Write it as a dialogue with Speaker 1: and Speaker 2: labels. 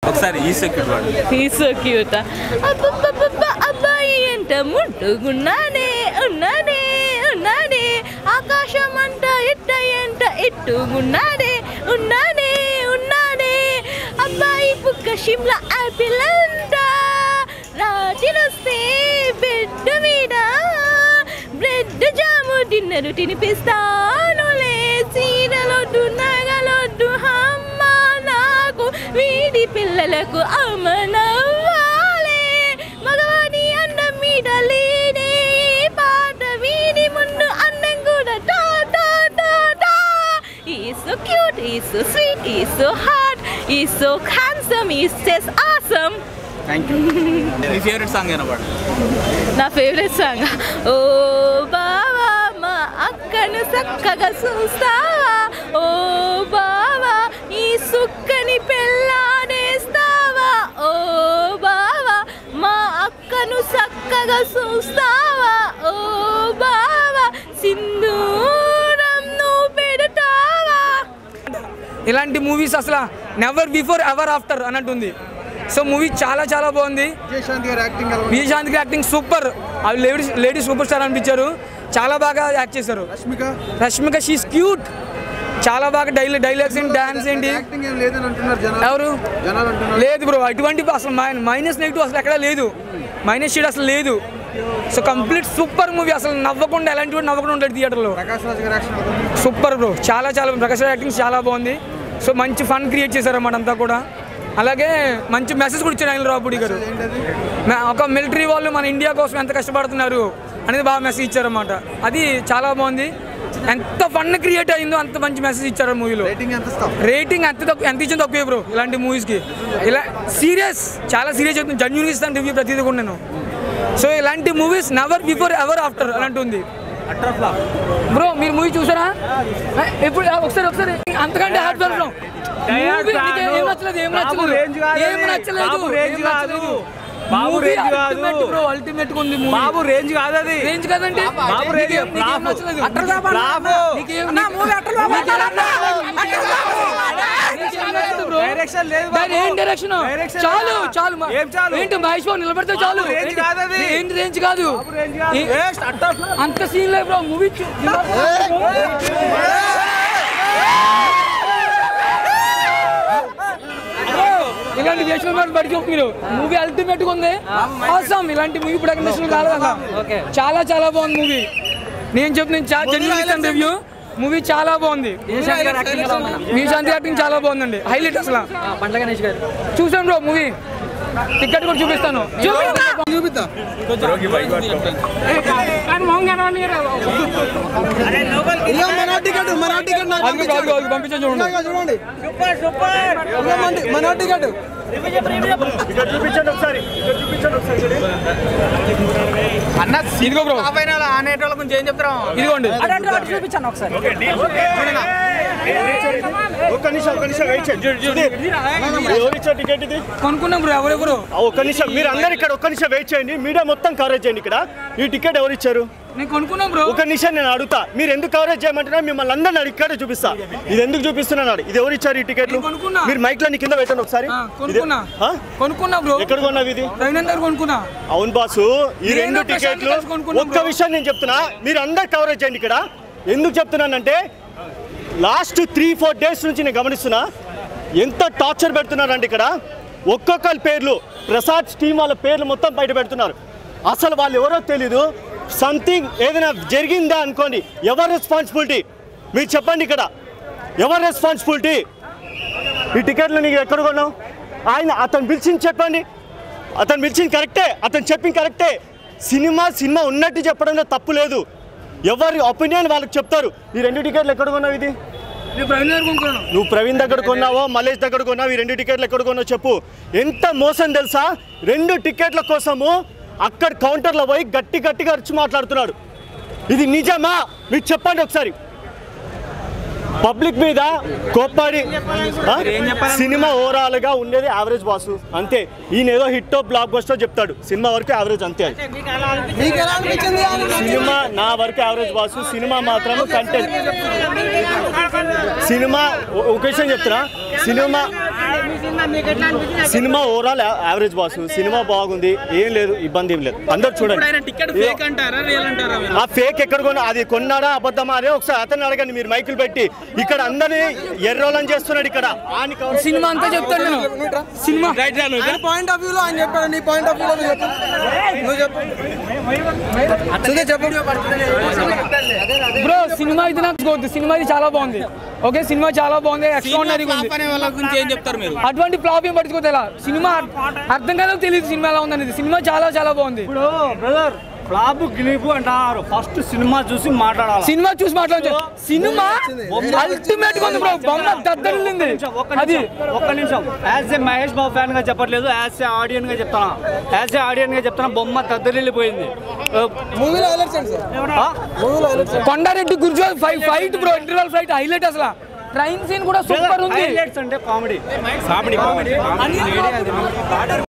Speaker 1: ఒకసారి ఈ సెక్యూర్ వాడు
Speaker 2: హీస్ సో క్యూట్ అబ్బాయి ఎంత ముట్టుకున్నానే ఉన్నానే ఉన్నానే ఆకాశం అంట ఇట్ట ఎంత ఎట్టుకున్నానే ఉన్నానే ఉన్నానే అబ్బాయి బుక్క షిమ్లా ఆపిల్ అంట రాత్రిలొస్తే బెడ్ మీద బ్రెడ్ జాము డిన్నర్ తినిపిస్తానులే చీరలొద్దు నగలొద్దు అమ్మ నాకు వీడి పిల్లలకు అమ్మ నవ్వాలే మగవాడి అందం మీద లేనే ఈ పాట వీడి ముందు అందం కూడా టా టా టా టా He's so cute, he's so sweet, he's so hot, he's so handsome, he's just awesome.
Speaker 1: Thank you మీ ఫేవరెట్ సాంగ్ ఏనా పాడు
Speaker 2: నా ఫేవరెట్ సాంగ్ ఓ బావా మా అక్కను చక్కగా చూస్తావా ఓ బావా ఈ సుక్కని పెళ్ళాడేస్తావా ఓ బావా మా అక్కను చక్కగా చూస్తావా ఓ బావా సింధూరం నువ్వు పెడతావా
Speaker 3: ఇలాంటి మూవీస్ అసలు నెవర్ బిఫోర్ ఎవర్ ఆఫ్టర్ అన్నట్టుంది సో మూవీ చాలా చాలా బాగుంది
Speaker 4: విజయశాంతి గారి యాక్టింగ్ ఎలా ఉంది?
Speaker 3: విజయశాంతి యాక్టింగ్ సూపర్ అవి లేడీస్ లేడీ సూపర్ స్టార్ అనిపించారు చాలా బాగా యాక్ట్ చేశారు
Speaker 4: రష్మిక
Speaker 3: రష్మిక షీస్ క్యూట్ చాలా బాగా డైలీ డైలాగ్స్ ఏంటి డాన్స్ ఏంటి
Speaker 4: యాక్టింగ్ ఏం లేదని అంటున్నారు జనాలు
Speaker 3: ఎవరు
Speaker 4: జనాలు అంటున్నారు
Speaker 3: లేదు బ్రో అటువంటి అసలు మైనస్ నెగిటివ్ అసలు ఎక్కడ లేదు మైనస్ షీడ్ అసలు లేదు సో కంప్లీట్ సూపర్ మూవీ అసలు నవ్వకుండా ఎలాంటి వాడు నవ్వకుండా ఉంటాడు థియేటర్లో
Speaker 4: ప్రకాష్ రాజ్ గారి యాక్షన్ ఎలా ఉంది?
Speaker 3: సూపర్ బ్రో చాలా చాలా ప్రకాష్ రాజ్ యాక్టింగ్ చాలా బాగుంది సో మంచి ఫన్ క్రియేట్ చేశారు అన్నమాట అంతా కూడా అలాగే మంచి మెసేజ్ కూడా ఇచ్చారు ఆయన రాబుడి గారు
Speaker 4: ఏంటది
Speaker 3: మ- ఒక మిలిటరీ వాళ్ళు మన ఇండియా కోసం ఎంత కష్టపడుతున్నారు అనేది బాగా మెసేజ్ ఇచ్చారన్నమాట అది చాలా బాగుంది ఎంత ఫన్ క్రియేట్ అయిందో అంత మంచి మెసేజ్ ఇచ్చారు మూవీలో
Speaker 4: రేటింగ్ ఎంత ఇస్తాం
Speaker 3: రేటింగ్ ఎంత తక్కువ ఎంత ఇచ్చింది తక్కువే బ్రో ఇలాంటి మూవీస్కి ఇలా సీరియస్ చాలా సీరియస్ అవుతుంది జన్యున్గా ఇస్తాను రివ్యూ ప్రతిదీ కూడా నేను సో ఇలాంటి movies never before ever after అలాంటి ఉంది బ్రో మీరు మూవీ చూసారా ఏ, ఎప్పుడు ఆ, ఒకసారి ఒకసారి అంతకంటే హార్డ్ ఫెల్ బ్రో మూవీ నీకు ఏం నచ్చలేదు ఏం నచ్చలేదు ఏం నచ్చలేదు ఏం నచ్చలేదు
Speaker 5: బాబు range కాదు.
Speaker 3: బ్రో అల్టిమేట్ ఉంది మూవీ
Speaker 5: బాబు రేంజ్ కాదు అది
Speaker 3: రేంజ్ కదండి
Speaker 5: బాబు range
Speaker 3: నీకేం- నీకేం
Speaker 5: ఫ్లాప్.
Speaker 3: నచ్చలేదు
Speaker 5: ఫ్లాప్.
Speaker 3: నీకేం- నీకేం నచ్చలేదు బ్రో?
Speaker 5: డైరెక్షన్ లేదు
Speaker 3: దాని ఏం డైరెక్షన్
Speaker 5: డైరెక్షన్
Speaker 3: చాలు
Speaker 5: లేదా?
Speaker 3: చాలు మా-
Speaker 5: ఏం చాలు?
Speaker 3: ఏంటి మహేష్ బాబు నిలబడితే చాలు
Speaker 5: బాబు రేంజ్
Speaker 3: ఏంటి-
Speaker 5: కాదు అది.
Speaker 3: ఏంటి రేంజ్ కాదు
Speaker 5: range కాదు.
Speaker 3: ఏ-
Speaker 5: ఏ, start off లో-
Speaker 3: అంత సీన్ లేదు బ్రో మూవీ ఇలాంటి వేషాలు మాట పడికి మీరు మూవీ అల్టిమేట్ గా ఉంది అవసరం ఇలాంటి మూవీ ఇప్పుడు ఇండస్ట్రీ కాదు కదా చాలా చాలా బాగుంది మూవీ నేను చెప్పి నేను చాలా జెన్యున్ ఇస్తాను రివ్యూ మూవీ చాలా బాగుంది విశాంతి యాక్టింగ్ చాలా బాగుందండి హైలైట్ అసలు
Speaker 6: పండ్ల గణేష్ గారు
Speaker 3: చూసాను బ్రో మూవీ టికెట్ కూడా చూపిస్తాను
Speaker 4: చూపిద్దా ఇదిగో మన టికెట్ మన టికెట్ నాకు
Speaker 3: అది కాదు అది పంపించాను చూడండి
Speaker 4: ఇదిగో చూడండి ఇదిగో మన- మన టికెట్
Speaker 1: అన్న
Speaker 3: ఇదిగో బ్రో
Speaker 1: పైన ఆనేటోళ్ళ గురించి ఏం చెప్తారా
Speaker 3: ఇదిగోండి
Speaker 6: చూపించాను ఒకసారి
Speaker 7: ఒక్క నిమిషం ఒక్క నిమిషం వెయిట్ చేయండి సుధీర్, ఎవరిచ్చా టికెట్ ఇది
Speaker 3: కొనుక్కున్నాం బ్రో ఎవరెవరు
Speaker 7: ఆ, ఒక్క నిమిషం మీరు అందరు ఇక్కడ ఒక్క నిమిషం వెయిట్ చేయండి మీడియా మొత్తం కవరేజ్ చేయండి ఇక్కడ ఈ టికెట్ ఎవరు ఇచ్చారు
Speaker 3: నేను కొనుక్కున్నాం బ్రో
Speaker 7: ఒక నిమిషం నేను అడుగుతా మీరు ఎందుకు కవరేజ్ చేయమంటున్నా మిమ్మల్ని అందరిని ఇక్కడే చూపిస్తా ఇది ఎందుకు చూపిస్తున్నాను ఇది ఎవరు ఇచ్చారు ఈ టికెట్లు
Speaker 3: నేను కొనుక్కున్నా.
Speaker 7: మీరు మైక్ లో కింద పెట్టండి ఒకసారి
Speaker 3: ఆ,
Speaker 7: ఇదే-
Speaker 3: కొనుక్కున్నా
Speaker 7: ఆ?
Speaker 3: కొనుక్కున్నా బ్రో
Speaker 7: ఎక్కడ కొన్నావు ఇది
Speaker 3: రవీంద్ర గారు కొనుక్కున్నా
Speaker 7: అవును బాసు ఈ
Speaker 3: నేను
Speaker 7: రెండు
Speaker 3: ప్రశాంత్
Speaker 7: టికెట్లు
Speaker 3: కలిసి కొనుక్కున్నాం
Speaker 7: ఒక్క
Speaker 3: బ్రో.
Speaker 7: విషయం నేను చెప్తున్నా మీరు అందరు కవరేజ్ చేయండి ఇక్కడ ఎందుకు చెప్తున్నానంటే లాస్ట్ త్రీ ఫోర్ డేస్ నుంచి నేను గమనిస్తున్నా ఎంత టార్చర్ పెడుతున్నారంటే ఇక్కడ ఒక్కొక్కరి పేర్లు ప్రసాద్ టీమ్ వాళ్ళ పేర్లు మొత్తం బయట పెడుతున్నారు అసలు వాళ్ళు ఎవరో తెలీదు సంథింగ్ ఏదైనా జరిగిందా అనుకోండి ఎవరు రెస్పాన్సిబిలిటీ మీరు చెప్పండి ఇక్కడ ఎవరు రెస్పాన్సిబిలిటీ ఈ టికెట్లు నీకు ఎక్కడ కొన్నావు ఆయన అతను పిలిచింది చెప్పండి అతను పిలిచింది కరెక్టే అతను చెప్పింది కరెక్టే సినిమా సినిమా ఉన్నట్టు చెప్పడంలో తప్పు లేదు ఎవరి ఒపీనియన్ వాళ్ళకి చెప్తారు ఈ రెండు టికెట్లు ఎక్కడ కొన్నావు ఇది
Speaker 3: నేను ప్రవీణ్ గారు కొనుక్కున్నాను
Speaker 7: నువ్వు ప్రవీణ్ దగ్గర కొన్నావో మల్లేష్ దగ్గర కొన్నావు ఈ రెండు టికెట్లు ఎక్కడ కొన్నావు చెప్పు ఎంత మోసం తెలుసా రెండు టికెట్ల కోసము అక్కడ కౌంటర్లో పోయి గట్టి గట్టిగా అరిచి మాట్లాడుతున్నాడు ఇది నిజమా మీరు చెప్పండి ఒకసారి పబ్లిక్ మీద కోప్పడి ఆ? సినిమా ఓవరాల్ గా ఉండేది యావరేజ్ బాసు అంతే ఈయన ఏదో హిట్ బ్లాక్ బస్టర్ చెప్తాడు సినిమా వరకు యావరేజ్ అంతే అది.
Speaker 4: మీకు ఎలా అనిపించింది
Speaker 7: సినిమా నా వరకు యావరేజ్ బాసు సినిమా మాత్రం కంటెంట్ సినిమా ఒ- ఒక విషయం చెప్తున్నా సినిమా సినిమా ఓవరాల్ యావరేజ్ బాస్ సినిమా బాగుంది ఏం లేదు ఇబ్బంది ఏం లేదు అందరు
Speaker 1: ఇప్పుడు ఆయన
Speaker 7: చూడండి
Speaker 1: టికెట్ ఫేక్ అంటారా రియల్ అంటారా మీరు?
Speaker 7: ఆ ఫేక్ ఎక్కడ కొన్నా అది కొన్నాడా అబద్ధమా అదే ఒకసారి అతన్ని అడగండి మీరు మైకులు పెట్టి ఇక్కడ అందరినీ ఎర్రోలని చేస్తున్నాడు ఇక్కడ ఆని coverage
Speaker 3: సినిమా అంతా చెప్తాను నేను సినిమా
Speaker 4: ఆయన పాయింట్ ఆఫ్ వ్యూలో ఆయన చెప్పాడు నీ పాయింట్ ఆఫ్ వ్యూలో నువ్వు చెప్పు నువ్వు చెప్పు సుధీర్ చెప్పు
Speaker 3: బ్రో సినిమా అయితే నాకు పోద్ది సినిమా ఇది చాలా బాగుంది ఓకే సినిమా చాలా బాగుంది
Speaker 1: సినిమా
Speaker 3: ఎక్స్ట్రాడినరీగా ఉంది
Speaker 1: ఫ్లాప్ అనే వాళ్ళ గురించి ఏం చెప్తారు మీరు
Speaker 3: అటువంటి ఫ్లాప్ ఏం పట్టుకోతే సినిమా అర్థం కాదో తెలియదు సినిమా ఎలా ఉందనేది సినిమా చాలా చాలా బాగుంది
Speaker 5: ఇప్పుడు బ్రదర్ ఫ్లాప్ గిలిపు అంటారు ఫస్ట్ సినిమా చూసి మాట్లాడాలి
Speaker 3: సినిమా చూసి మాట్లాడచ్చు సినిమా అల్టిమేట్ ఉంది బ్రో బొమ్మ దద్దరిల్లింది
Speaker 5: ఒక్క
Speaker 3: అది
Speaker 5: నిమిషం ఒక్క నిమిషం as a Mahesh Babu fan గా చెప్పట్లేదు యాజ్ ఏ ఆడియన్ గా చెప్తాను యాజ్ ఏ ఆడియన్ గా చెప్తాను బొమ్మ దద్దరిల్లిపోయింది
Speaker 4: మూవీలో హైలైట్స్ ఏంటి సార్ మూవీలో హైలైట్స్
Speaker 3: కొండారెడ్డి గుర్జువాల్ fight fight bro interval fight highlight అసలు ట్రైన్ సీన్ కూడా సూపర్ ఉంది
Speaker 5: హైలైట్స్ అంటే కామెడీ